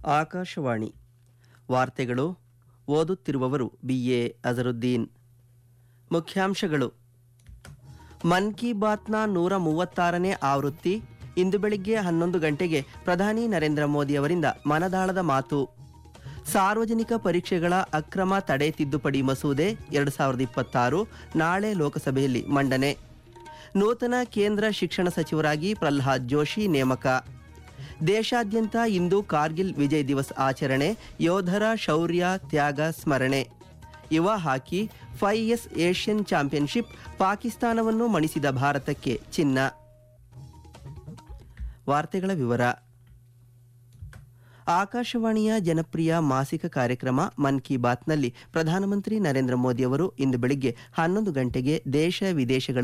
ಆಕಾಶವಾಣಿ ವಾರ್ತೆಗಳು ಓದುತ್ತಿರುವವರು B A Azharuddin ಮುಖ್ಯಾಂಶಗಳು ಮನ್ ಕಿ ಬಾತ್ನ ನೂರ ಮೂವತ್ತಾರನೇ ಆವೃತ್ತಿ ಇಂದು ಬೆಳಿಗ್ಗೆ ಹನ್ನೊಂದು ಗಂಟೆಗೆ ಪ್ರಧಾನಿ ನರೇಂದ್ರ ಮೋದಿ ಅವರಿಂದ ಮನದಾಳದ ಮಾತು ಸಾರ್ವಜನಿಕ ಪರೀಕ್ಷೆಗಳ ಅಕ್ರಮ ತಡೆ ತಿದ್ದುಪಡಿ ಮಸೂದೆ ಎರಡು ಸಾವಿರದ ಇಪ್ಪತ್ತಾರು ನಾಳೆ ಲೋಕಸಭೆಯಲ್ಲಿ ಮಂಡನೆ ನೂತನ ಕೇಂದ್ರ ಶಿಕ್ಷಣ ಸಚಿವರಾಗಿ ಪ್ರಹ್ಲಾದ್ ಜೋಶಿ ನೇಮಕ ದೇಶಾದ್ಯಂತ ಇಂದು ಕಾರ್ಗಿಲ್ ವಿಜಯ್ ದಿವಸ್ ಆಚರಣೆ ಯೋಧರ ಶೌರ್ಯ ತ್ಯಾಗ ಸ್ಮರಣೆ ಯುವ ಹಾಕಿ ಫೈ ಎಸ್ ಏಷ್ಯನ್ ಚಾಂಪಿಯನ್ಶಿಪ್ ಪಾಕಿಸ್ತಾನವನ್ನು ಮಣಿಸಿದ ಭಾರತಕ್ಕೆ ಚಿನ್ನ ವಾರ್ತೆಗಳ ವಿವರ ಆಕಾಶವಾಣಿಯ ಜನಪ್ರಿಯ ಮಾಸಿಕ ಕಾರ್ಯಕ್ರಮ ಮನ್ ಕಿ ಬಾತ್ನಲ್ಲಿ ಪ್ರಧಾನಮಂತ್ರಿ ನರೇಂದ್ರ ಮೋದಿ ಅವರು ಇಂದು ಬೆಳಿಗ್ಗೆ ಹನ್ನೊಂದು ಗಂಟೆಗೆ ದೇಶ ವಿದೇಶಗಳ